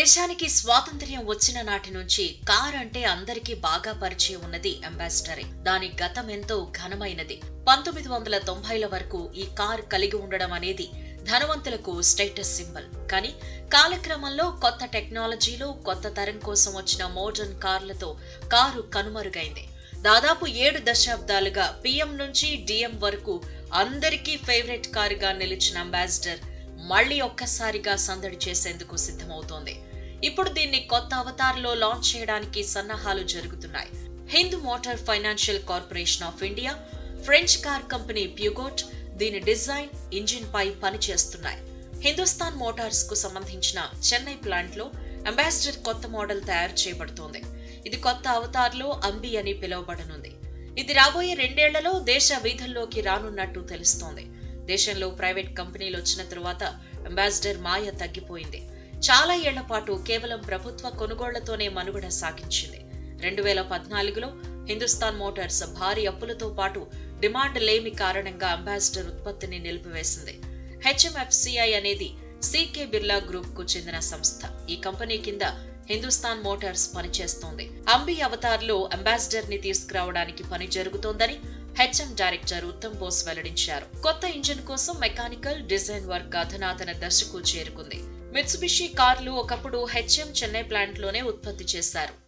దేశానికి స్వాతంత్ర్యం వచ్చిన నాటి నుంచి కార్ అంటే అందరికీ బాగా పరిచయం ఉన్నది అంబాసిడరే దాని గతం ఎంతో ఘనమైనది పంతొమ్మిది వందల తొంభైల వరకు ఈ కార్ కలిగి ఉండడం అనేది ధనవంతులకు స్టేటస్ సింబల్ కానీ కాలక్రమంలో కొత్త టెక్నాలజీలో కొత్త తరం కోసం వచ్చిన మోడర్న్ కార్లతో కారు కనుమరుగైంది దాదాపు ఏడు దశాబ్దాలుగా పిఎం నుంచి డిఎం వరకు అందరికీ ఫేవరెట్ కారుగా నిలిచిన అంబాసిడర్ మళ్లీ ఒక్కసారిగా సందడి చేసేందుకు సిద్ధమవుతోంది ఇప్పుడు దీన్ని కొత్త అవతారంలో లాంచ్ చేయడానికి సన్నాహాలు జరుగుతున్నాయి Hindu motor financial corporation of India French car company Peugeot దీని డిజైన్ ఇంజిన్ పై పనిచేస్తున్నాయి హిందుస్థాన్ మోటార్స్ కు సంబంధించిన చెన్నై ప్లాంట్ లో అంబాసిడర్ కొత్త మోడల్ తయారు చేయబడుతోంది ఇది కొత్త అవతార్లో అంబి అని పిలువబడనుంది ఇది రాబోయే రెండేళ్లలో దేశ వీధుల్లోకి రానున్నట్టు తెలుస్తోంది దేశంలో ప్రైవేట్ కంపెనీలు వచ్చిన తరువాత అంబాసిడర్ మాయ తగ్గిపోయింది చాలా ఏళ్ల పాటు కేవలం ప్రభుత్వ కొనుగోళ్లతోనే మనుగడ సాగించింది రెండు వేల పద్నాలుగులో హిందుస్థాన్ మోటార్స్ భారీ అప్పులతో పాటు డిమాండ్ లేమి కారణంగా అంబాసిడర్ ఉత్పత్తిని నిలిపివేసింది హెచ్ఎంఎఫ్సిఐ అనేది సికే బిర్లా గ్రూప్ కు చెందిన సంస్థ ఈ కంపెనీ కింద హిందుస్థాన్ మోటార్స్ పనిచేస్తోంది అంబి అవతార్లో అంబాసిడర్ ని తీసుకురావడానికి పని జరుగుతోందని హెచ్ఎం డైరెక్టర్ ఉత్తమ్ బోస్ వెల్లడించారు కొత్త ఇంజిన్ కోసం మెకానికల్ డిజైన్ వర్క్ అధునాతన దశకు చేరుకుంది మిత్సుబిషి కార్లు ఒకప్పుడు హెచ్ఎం చెన్నై ప్లాంట్ లోనే ఉత్పత్తి చేశారు